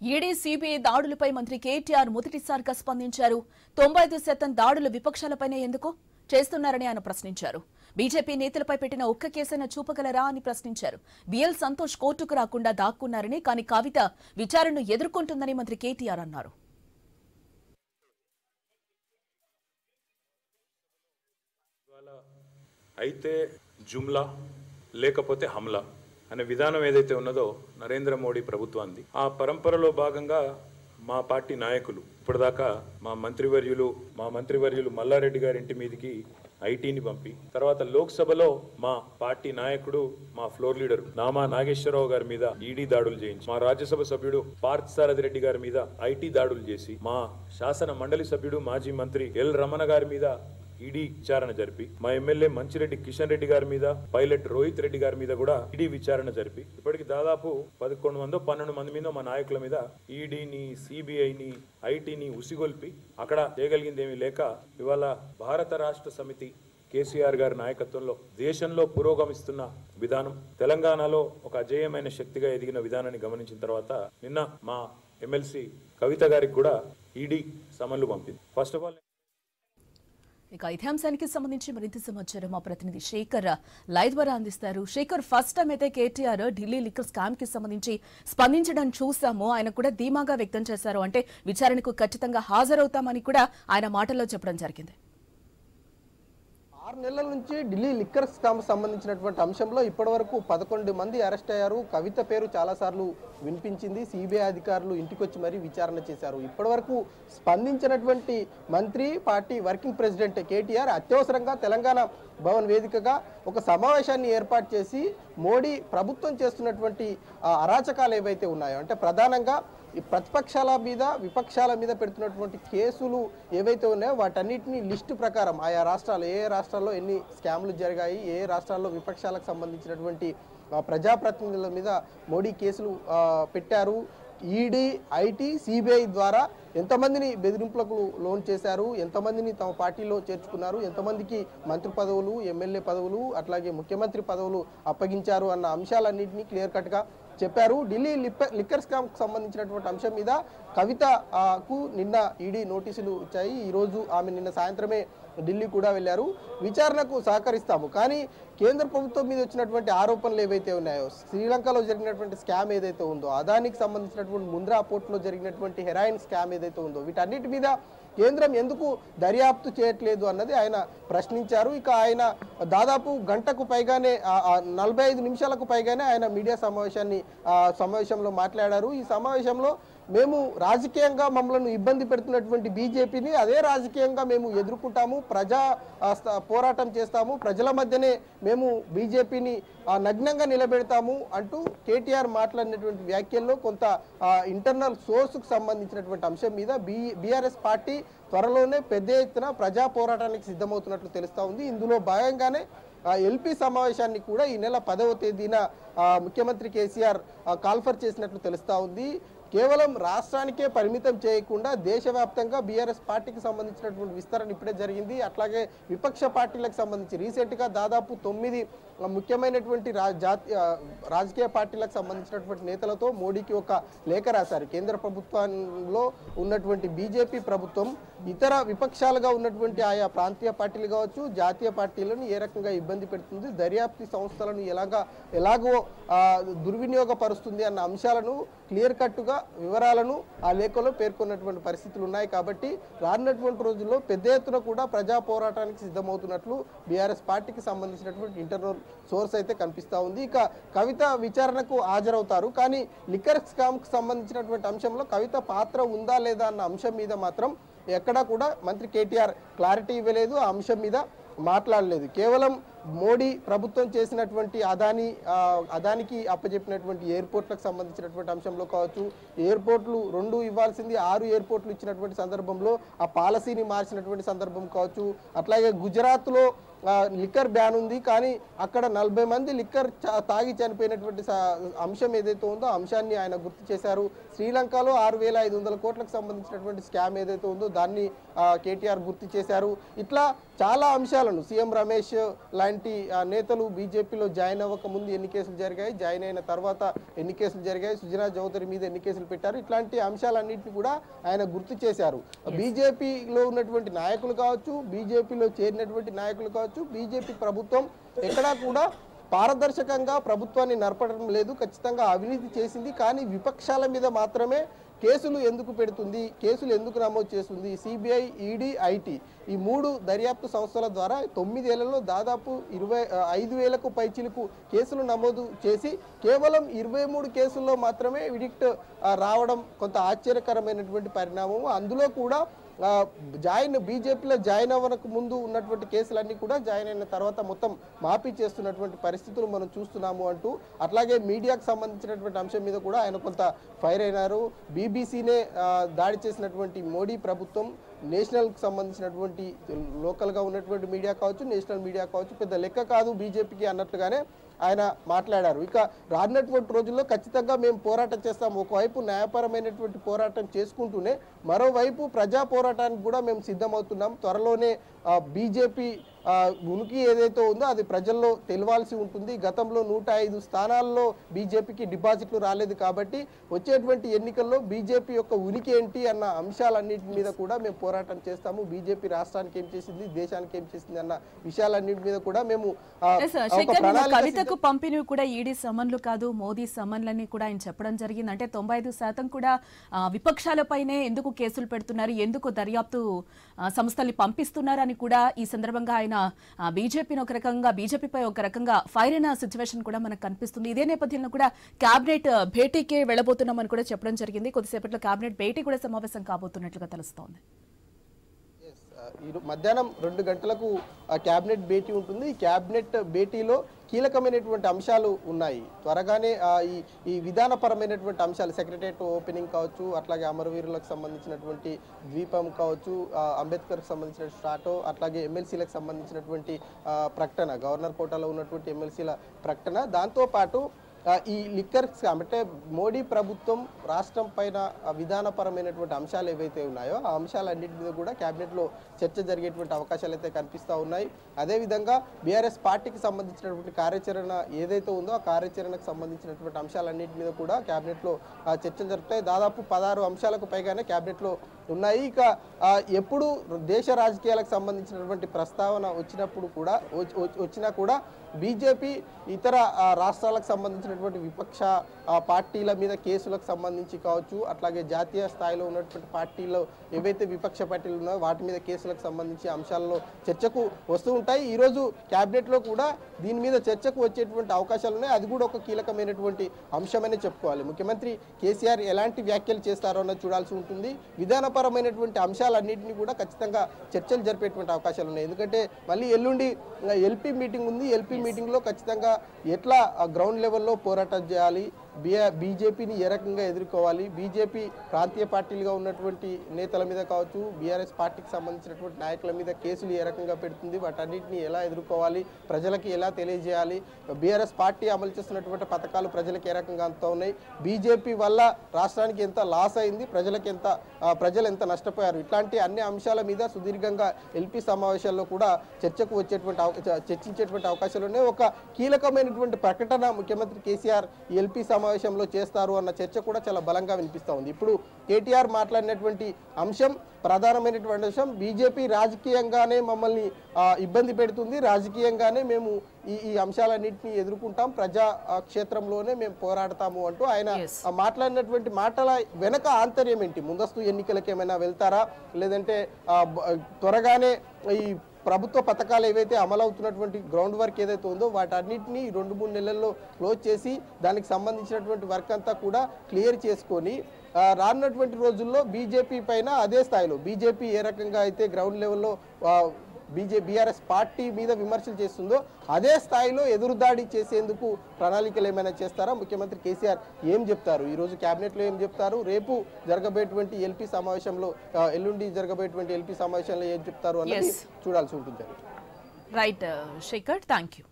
ED CBI దాడులపై మంత్రి కేటీఆర్ మొదటిసారిగా స్పందించారు తొంభై ఐదు శాతం దాడులు విపక్షాలపైనే ఎందుకు చేస్తున్నారని ఆయన ప్రశ్నించారు బీజేపీ నేతలపై పెట్టిన ఒక్క కేసైనా చూపగలరా అని ప్రశ్నించారు బిఎల్ సంతోష్ కోర్టుకు రాకుండా దాక్కున్నారని కానీ కవిత విచారణను ఎదుర్కొంటుందని మంత్రి కేటీఆర్ అన్నారు ఇవాళ అయితే జుమ్లా లేకపోతే హమ్లా అనే విధానం ఏదైతే ఉన్నదో నరేంద్ర మోడీ ప్రభుత్వాన్ని ఆ పరంపరలో భాగంగా మా పార్టీ నాయకులు ఇప్పటిదాకా మా మంత్రివర్యులు మా మంత్రివర్యులు మల్లారెడ్డి గారి ఇంటి మీదకి ఐటీని పంపి తర్వాత లోక్సభలో మా పార్టీ నాయకుడు మా ఫ్లోర్ లీడర్ నామా నాగేశ్వరరావు గారి మీద ఈడీ దాడులు చేయించి మా రాజ్యసభ సభ్యుడు పార్థ్ సారథి రెడ్డి గారి మీద ఐటీ దాడులు చేసి మా శాసన మండలి సభ్యుడు మాజీ మంత్రి ఎల్ రమణ గారి మీద ఈడీ విచారణ జరిపి మా ఎమ్మెల్యే మంచిరెడ్డి కిషన్ రెడ్డి గారి మీద పైలట్ రోహిత్ రెడ్డి గారి మీద కూడా ఈడీ విచారణ జరిపి ఇప్పటికి దాదాపు పదకొండు మందో పన్నెండు మంది మీద మా నాయకుల మీద ఈడీని సిబిఐని ఐటీని ఉసిగొల్పి అక్కడ చేయగలిగింది ఏమీ లేక ఇవాళ భారత రాష్ట్ర సమితి కేసీఆర్ గారి నాయకత్వంలో దేశంలో పురోగమిస్తున్న విధానం తెలంగాణలో ఒక అజేయమైన శక్తిగా ఎదిగిన విధానాన్ని గమనించిన తర్వాత నిన్న మా ఎమ్మెల్సీ కవిత గారికి కూడా ఈడీ సమన్లు పంపింది ఫస్ట్ ఆఫ్ ఆల్ ఇక ఇదే అంశానికి సంబంధించి మరింత సమాచారం మా ప్రతినిధి శేఖర్ లైవ్ ద్వారా అందిస్తారు శేఖర్ ఫస్ట్ టైం అయితే కేటీఆర్ ఢిల్లీ లిక్కర్ స్కామ్ కి సంబంధించి స్పందించడం చూసాము ఆయన కూడా ధీమాగా వ్యక్తం చేశారు అంటే విచారణకు ఖచ్చితంగా హాజరవుతామని కూడా ఆయన మాటల్లో చెప్పడం జరిగింది ఆరు నెలల నుంచి ఢిల్లీ లిక్కర్ స్కామ్ సంబంధించినటువంటి అంశంలో ఇప్పటివరకు పదకొండు మంది అరెస్ట్ అయ్యారు కవిత పేరు చాలాసార్లు వినిపించింది సిబిఐ అధికారులు ఇంటికొచ్చి మరీ విచారణ చేశారు ఇప్పటివరకు స్పందించినటువంటి మంత్రి పార్టీ వర్కింగ్ ప్రెసిడెంట్ కేటీఆర్ అత్యవసరంగా తెలంగాణ భవన్ వేదికగా ఒక సమావేశాన్ని ఏర్పాటు చేసి మోడీ ప్రభుత్వం చేస్తున్నటువంటి ఆ, అరాచకాలు ఏవైతే ఉన్నాయో అంటే ప్రధానంగా ఈ ప్రతిపక్షాల మీద విపక్షాల మీద పెడుతున్నటువంటి కేసులు ఏవైతే ఉన్నాయో వాటన్నిటిని లిస్టు ప్రకారం ఆయా రాష్ట్రాలు ఏ ఏ రాష్ట్రాల్లో ఎన్ని స్కామ్లు జరిగాయి ఏ ఏ రాష్ట్రాల్లో విపక్షాలకు సంబంధించినటువంటి ఆ, ప్రజాప్రతినిధుల మీద మోడీ కేసులు ఆ, పెట్టారు ఈడీ ఐటీ సిబిఐ ద్వారా ఎంతమందిని బెదిరింపులకు లోన్ చేశారు ఎంతమందిని తమ పార్టీలో చేర్చుకున్నారు ఎంతమందికి మంత్రి పదవులు ఎమ్మెల్యే పదవులు అట్లాగే ముఖ్యమంత్రి పదవులు అప్పగించారు అన్న అంశాలన్నింటినీ క్లియర్ కట్గా చెప్పారు ఢిల్లీ లిప్ప- లిక్కర్ స్కామ్ కు సంబంధించినటువంటి అంశం మీద కవిత ఆ, కు నిన్న ఈడీ నోటీసులు ఇచ్చాయి ఈరోజు ఆమె నిన్న సాయంత్రమే ఢిల్లీ కూడా వెళ్ళారు విచారణకు సహకరిస్తాము కానీ కేంద్ర ప్రభుత్వం మీద వచ్చినటువంటి ఆరోపణలు ఏవైతే ఉన్నాయో శ్రీలంకలో జరిగినటువంటి స్కామ్ ఏదైతే ఉందో అదానికి సంబంధించినటువంటి ముంద్రా పోర్టులో జరిగినటువంటి హెరాయిన్ స్కామ్ ఏదైతే ఉందో వీటన్నిటి మీద కేంద్రం ఎందుకు దర్యాప్తు చేయట్లేదు అన్నది ఆయన ప్రశ్నించారు ఇక ఆయన దాదాపు గంటకు పైగానే ఆ- ఆ నలభై ఐదు నిమిషాలకు పైగానే ఆయన మీడియా సమావేశాన్ని ఆ, సమావేశంలో మాట్లాడారు ఈ సమావేశంలో మేము రాజకీయంగా మమ్మల్ని ఇబ్బంది పెడుతున్నటువంటి బీజేపీని అదే రాజకీయంగా మేము ఎదుర్కొంటాము ప్రజా ఆ, స్థ- పోరాటం చేస్తాము ప్రజల మధ్యనే మేము బీజేపీని నగ్నంగా నిలబెడతాము అంటూ కేటీఆర్ మాట్లాడినటువంటి వ్యాఖ్యల్లో కొంత ఇంటర్నల్ సోర్స్కు సంబంధించినటువంటి అంశం మీద బీ బీఆర్ఎస్ పార్టీ త్వరలోనే పెద్ద ఎత్తున ప్రజా పోరాటానికి సిద్ధమవుతున్నట్లు తెలుస్తా ఉంది ఇందులో భాగంగానే ఆ ఎల్పీ సమావేశాన్ని కూడా ఈ నెల పదవ తేదీన ఆ, ముఖ్యమంత్రి కేసీఆర్ ఆ, కాల్ఫర్ చేసినట్లు తెలుస్తా ఉంది కేవలం రాష్ట్రానికే పరిమితం చేయకుండా దేశవ్యాప్తంగా బీఆర్ఎస్ పార్టీకి సంబంధించినటువంటి విస్తరణ ఇప్పుడే జరిగింది అట్లాగే విపక్ష పార్టీలకు సంబంధించి రీసెంట్గా దాదాపు తొమ్మిది ఆ, ముఖ్యమైనటువంటి రా జాతీయ రాజకీయ పార్టీలకు సంబంధించినటువంటి నేతలతో మోడీకి ఒక లేఖ రాశారు కేంద్ర ప్రభుత్వంలో ఉన్నటువంటి బీజేపీ ప్రభుత్వం ఇతర విపక్షాలుగా ఉన్నటువంటి ఆయా ప్రాంతీయ పార్టీలు కావచ్చు జాతీయ పార్టీలను ఏ రకంగా ఇబ్బంది పెడుతుంది దర్యాప్తు సంస్థలను ఎలాగా ఎలాగో ఆ, దుర్వినియోగపరుస్తుంది అన్న అంశాలను క్లియర్ కట్టుగా వివరాలను ఆ లేఖలో పేర్కొన్నటువంటి పరిస్థితులు ఉన్నాయి కాబట్టి రానున్నటువంటి రోజుల్లో పెద్ద ఎత్తున కూడా ప్రజా పోరాటానికి సిద్ధమవుతున్నట్లు బీఆర్ఎస్ పార్టీకి సంబంధించినటువంటి ఇంటర్నల్ సోర్స్ అయితే కనిపిస్తా ఉంది ఇక కవిత విచారణకు హాజరవుతారు కానీ లిక్కర్ స్కామ్కి సంబంధించినటువంటి అంశంలో కవిత పాత్ర ఉందా లేదా అన్న అంశం మీద మాత్రం ఎక్కడా కూడా మంత్రి కేటీఆర్ క్లారిటీ ఇవ్వలేదు ఆ అంశం మీద మాట్లాడలేదు కేవలం మోడీ ప్రభుత్వం చేసినటువంటి అదాని ఆ, అదానికి అప్పచెప్పినటువంటి ఎయిర్పోర్ట్లకు సంబంధించినటువంటి అంశంలో కావచ్చు ఎయిర్పోర్ట్లు రెండు ఇవ్వాల్సింది ఆరు ఎయిర్పోర్ట్లు ఇచ్చినటువంటి సందర్భంలో ఆ పాలసీని మార్చినటువంటి సందర్భం కావచ్చు అట్లాగే గుజరాత్లో ఆ, లిక్కర్ బ్యాన్ ఉంది కానీ అక్కడ నలభై మంది లిక్కర్ చా- తాగి చనిపోయినటువంటి స- అంశం ఏదైతే ఉందో ఆ అంశాన్ని ఆయన గుర్తు చేశారు శ్రీలంకలో ఆరు వేల ఐదు వందల కోట్లకు సంబంధించినటువంటి స్కామ్ ఏదైతే ఉందో దాన్ని ఆ, కేటీఆర్ గుర్తు చేశారు ఇట్లా చాలా అంశాలను సీఎం రమేష్ లాంటి ఆ, నేతలు బీజేపీలో జాయిన్ అవ్వక ముందు ఎన్ని కేసులు జరిగాయి జాయిన్ అయిన తర్వాత ఎన్ని కేసులు జరిగాయి సుజనా చౌదరి మీద ఎన్ని కేసులు పెట్టారు ఇట్లాంటి అంశాలన్నింటినీ కూడా ఆయన గుర్తు చేశారు బీజేపీలో ఉన్నటువంటి నాయకులు కావచ్చు బీజేపీలో చేరినటువంటి నాయకులు కావచ్చు బీజేపీ ప్రభుత్వం ఎక్కడా కూడా పారదర్శకంగా ప్రభుత్వాన్ని నడపడం లేదు ఖచ్చితంగా అవినీతి చేసింది కానీ విపక్షాల మీద మాత్రమే కేసులు ఎందుకు పెడుతుంది కేసులు ఎందుకు నమోదు చేస్తుంది సిబిఐ ఈడీ ఐటీ ఈ మూడు దర్యాప్తు సంస్థల ద్వారా తొమ్మిదేళ్లలో దాదాపు ఇరవై ఆ, ఐదు వేలకు పైచిలకు కేసులు నమోదు చేసి కేవలం ఇరవై మూడు కేసుల్లో మాత్రమే విడిక్ట్ రావడం కొంత ఆశ్చర్యకరమైనటువంటి పరిణామం అందులో కూడా ఆ, జాయిన్ బీజేపీలో జాయిన్ అవ్వడానికి ముందు ఉన్నటువంటి కేసులన్నీ కూడా జాయిన్ అయిన తర్వాత మొత్తం మాఫీ చేస్తున్నటువంటి పరిస్థితులు మనం చూస్తున్నాము అంటూ అట్లాగే మీడియాకు సంబంధించినటువంటి అంశం మీద కూడా ఆయన కొంత ఫైర్ అయినారు బీబీసీనే దాడి చేసినటువంటి మోడీ ప్రభుత్వం నేషనల్కి సంబంధించినటువంటి లోకల్గా ఉన్నటువంటి మీడియా కావచ్చు నేషనల్ మీడియా కావచ్చు పెద్ద లెక్క కాదు బీజేపీకి అన్నట్లుగానే ఆయన మాట్లాడారు ఇక రానున్నటువంటి రోజుల్లో ఖచ్చితంగా మేము పోరాటం చేస్తాం ఒకవైపు న్యాయపరమైనటువంటి పోరాటం చేసుకుంటూనే మరోవైపు ప్రజా పోరాటానికి కూడా మేము సిద్ధమవుతున్నాం త్వరలోనే బీజేపీ ఉనికి ఏదైతే ఉందో అది ప్రజల్లో తెలవాల్సి ఉంటుంది గతంలో నూట ఐదు స్థానాల్లో బీజేపీకి డిపాజిట్లు రాలేదు కాబట్టి వచ్చేటువంటి ఎన్నికల్లో బీజేపీ యొక్క ఉనికి ఏంటి అన్న అంశాలన్నింటి మీద కూడా మేము పోరాటం చేస్తాము బీజేపీ రాష్ట్రానికి ఏం చేసింది దేశానికి ఏం చేసింది అన్న విషయాలన్నింటి మీద కూడా మేము ఆ, ఎస్, ఒక శేఖర్ నిన్న ప్రణాళిక కవితకు పంపిణీ కూడా ఈడీ సమన్లు కాదు మోదీ సమన్లని కూడా ఆయన చెప్పడం జరిగింది అంటే తొంభై ఐదు శాతం కూడా ఆ, విపక్షాలపైనే ఎందుకు కేసులు పెడుతున్నారు ఎందుకు దర్యాప్తు ఆ, సంస్థల్ని పంపిస్తున్నారు అని కూడా ఈ సందర్భంగా ఆయన ఆ, బీజేపీని ఒక రకంగా బీజేపీపై ఒక రకంగా ఫైర్ అయిన సిచ్యువేషన్ కూడా మనకు కనిపిస్తుంది ఇదే నేపథ్యంలో కూడా కేబినెట్ భేటీకే వెళ్ళబోతున్నామని కూడా చెప్పడం జరిగింది కొద్దిసేపట్లో కేబినెట్ భేటీ కూడా సమావేశం కాబోతున్నట్లుగా తెలుస్తోంది Yes, ఆ, ఈ రో- మధ్యాహ్నం రెండు గంటలకు ఆ క్యాబినెట్ భేటీ ఉంటుంది ఈ క్యాబినెట్ భేటీలో కీలకమైనటువంటి అంశాలు ఉన్నాయి త్వరగానే ఆ, ఈ ఈ విధానపరమైనటువంటి అంశాలు సెక్రటరియట్ ఓపెనింగ్ కావచ్చు అట్లాగే అమరవీరులకు సంబంధించినటువంటి ద్వీపం కావచ్చు ఆ, అంబేద్కర్కి సంబంధించిన స్టాటో అట్లాగే ఎమ్మెల్సీలకు సంబంధించినటువంటి ఆ, ప్రకటన గవర్నర్ కోటాలో ఉన్నటువంటి ఎమ్మెల్సీల ప్రకటన దాంతోపాటు ఆ, ఈ లిక్కర్ స్కామ్ అంటే మోడీ ప్రభుత్వం రాష్ట్రం పైన ఆ విధానపరమైనటువంటి అంశాలు ఏవైతే ఉన్నాయో ఆ అంశాలన్నింటి మీద కూడా క్యాబినెట్లో చర్చ జరిగేటువంటి అవకాశాలు అయితే కనిపిస్తూ ఉన్నాయి అదేవిధంగా బీఆర్ఎస్ పార్టీకి సంబంధించినటువంటి కార్యాచరణ ఏదైతే ఉందో ఆ కార్యాచరణకు సంబంధించినటువంటి అంశాలన్నింటి మీద కూడా క్యాబినెట్లో ఆ, చర్చలు జరుగుతాయి దాదాపు పదహారు అంశాలకు పైగానే క్యాబినెట్లో ఉన్నాయి ఇక ఆ, ఎప్పుడు దేశ రాజకీయాలకు సంబంధించినటువంటి ప్రస్తావన వచ్చినప్పుడు కూడా వచ్చి- వచ్చి- వచ్చినా కూడా బీజేపీ ఇతర ఆ, రాష్ట్రాలకు సంబంధించినటువంటి విపక్ష ఆ, పార్టీల మీద కేసులకు సంబంధించి కావచ్చు అట్లాగే జాతీయ స్థాయిలో ఉన్నటువంటి పార్టీలో ఏవైతే విపక్ష పార్టీలు ఉన్నాయో వాటి మీద కేసులకు సంబంధించి అంశాల్లో చర్చకు వస్తూ ఉంటాయి ఈరోజు క్యాబినెట్లో కూడా దీని మీద చర్చకు వచ్చేటువంటి అవకాశాలు ఉన్నాయి అది కూడా ఒక కీలకమైనటువంటి అంశమనే చెప్పుకోవాలి ముఖ్యమంత్రి కేసీఆర్ ఎలాంటి వ్యాఖ్యలు చేస్తారో అన్నది చూడాల్సి ఉంటుంది విధానపరమైనటువంటి అంశాలన్నింటినీ కూడా ఖచ్చితంగా చర్చలు జరిపేటువంటి అవకాశాలు ఉన్నాయి ఎందుకంటే మళ్ళీ ఎల్లుండి ఎల్పీ మీటింగ్ ఉంది ఎల్పీ మీటింగ్లో ఖచ్చితంగా ఎట్లా గ్రౌండ్ లెవెల్లో పోరాటం చేయాలి బిఆ బీజేపీని ఏ రకంగా ఎదుర్కోవాలి బీజేపీ ప్రాంతీయ పార్టీలుగా ఉన్నటువంటి నేతల మీద కావచ్చు బీఆర్ఎస్ పార్టీకి సంబంధించినటువంటి నాయకుల మీద కేసులు ఏ రకంగా పెడుతుంది వాటన్నిటిని ఎలా ఎదుర్కోవాలి ప్రజలకి ఎలా తెలియజేయాలి బీఆర్ఎస్ పార్టీ అమలు చేస్తున్నటువంటి పథకాలు ప్రజలకు ఏ రకంగా అంతా ఉన్నాయి బీజేపీ వల్ల రాష్ట్రానికి ఎంత లాస్ అయింది ప్రజలకు ఎంత ఆ, ప్రజలు ఎంత నష్టపోయారు ఇట్లాంటి అన్ని అంశాల మీద సుదీర్ఘంగా ఎల్పీ సమావేశాల్లో కూడా చర్చకు వచ్చేటువంటి అవ- చ- చర్చించేటువంటి అవకాశాలు ఉన్నాయి ఒక కీలకమైనటువంటి ప్రకటన ముఖ్యమంత్రి కేసీఆర్ ఈ ఎల్పీ సమావేశంలో చేస్తారు అన్న చర్చ కూడా చాలా బలంగా వినిపిస్తూ ఉంది ఇప్పుడు కేటీఆర్ మాట్లాడినటువంటి అంశం ప్రధానమైనటువంటి అంశం బీజేపీ రాజకీయంగానే మమ్మల్ని ఆ, ఇబ్బంది పెడుతుంది రాజకీయంగానే మేము ఈ ఈ అంశాలన్నింటినీ ఎదుర్కొంటాం ప్రజా ఆ, క్షేత్రంలోనే మేము పోరాడతాము అంటూ ఆయన Yes. ఆ మాట్లాడినటువంటి మాటల వెనక ఆంతర్యం ఏంటి ముందస్తు ఎన్నికలకు ఏమైనా వెళ్తారా లేదంటే ఆ, బ- త్వరగానే ఈ ప్రభుత్వ పథకాలు ఏవైతే అమలవుతున్నటువంటి గ్రౌండ్ వర్క్ ఏదైతే ఉందో వాటన్నిటిని ఈ రెండు మూడు నెలల్లో క్లోజ్ చేసి దానికి సంబంధించినటువంటి వర్క్ అంతా కూడా క్లియర్ చేసుకొని ఆ, రానున్నటువంటి రోజుల్లో బీజేపీ పైన అదే స్థాయిలో బీజేపీ ఏ రకంగా అయితే గ్రౌండ్ లెవెల్లో బీజే బీఆర్ఎస్ పార్టీ మీద విమర్శలు చేస్తుందో అదే స్థాయిలో ఎదురుదాడి చేసేందుకు ప్రణాళికలు ఏమైనా చేస్తారా ముఖ్యమంత్రి కేసీఆర్ ఏం చెప్తారు ఈ రోజు కేబినెట్లో ఏం చెప్తారు రేపు జరగబోయేటువంటి ఎల్పీ సమావేశంలో ఆ, ఎల్లుండి జరగబోయేటువంటి ఎల్పీ సమావేశంలో ఏం చెప్తారు అన్నది Yes. చూడాల్సి ఉంటుంది రైట్ శేఖర్ థ్యాంక్ యూ